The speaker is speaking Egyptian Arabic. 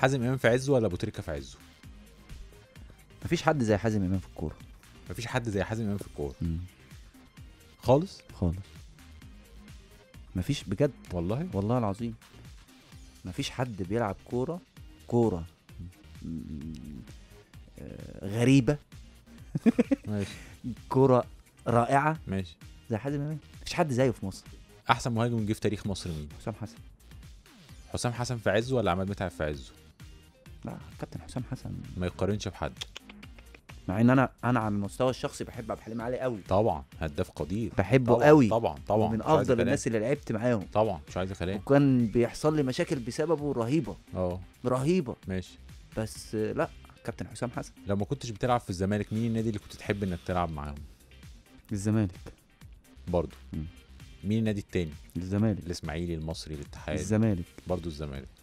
حازم امام في عزه ولا ابو تريكه في عزه مفيش حد زي حازم امام في الكوره مفيش حد زي حازم امام في الكوره مم. خالص خالص مفيش بجد والله والله العظيم مفيش حد بيلعب كوره كوره م- آه، غريبه ماشي كوره رائعه ماشي زي حازم امام مفيش حد زيه في مصر احسن مهاجم جه في تاريخ مصر مين حسام حسن حسام حسن في عزه ولا عماد متعب في عزه لا كابتن حسام حسن ما يقارنش بحد مع ان انا انا على المستوى الشخصي بحب عبد الحليم علي قوي طبعا هداف قدير بحبه طبعا قوي طبعا طبعا من مش عايز افضل كلام. الناس اللي لعبت معاهم طبعا مش عايز كلام وكان بيحصل لي مشاكل بسببه رهيبه اه رهيبه ماشي بس آه، لا كابتن حسام حسن لو ما كنتش بتلعب في الزمالك مين النادي اللي كنت تحب انك تلعب معاهم الزمالك برضه مم. مين النادي التاني الزمالك الاسماعيلي المصري الاتحاد الزمالك برضه الزمالك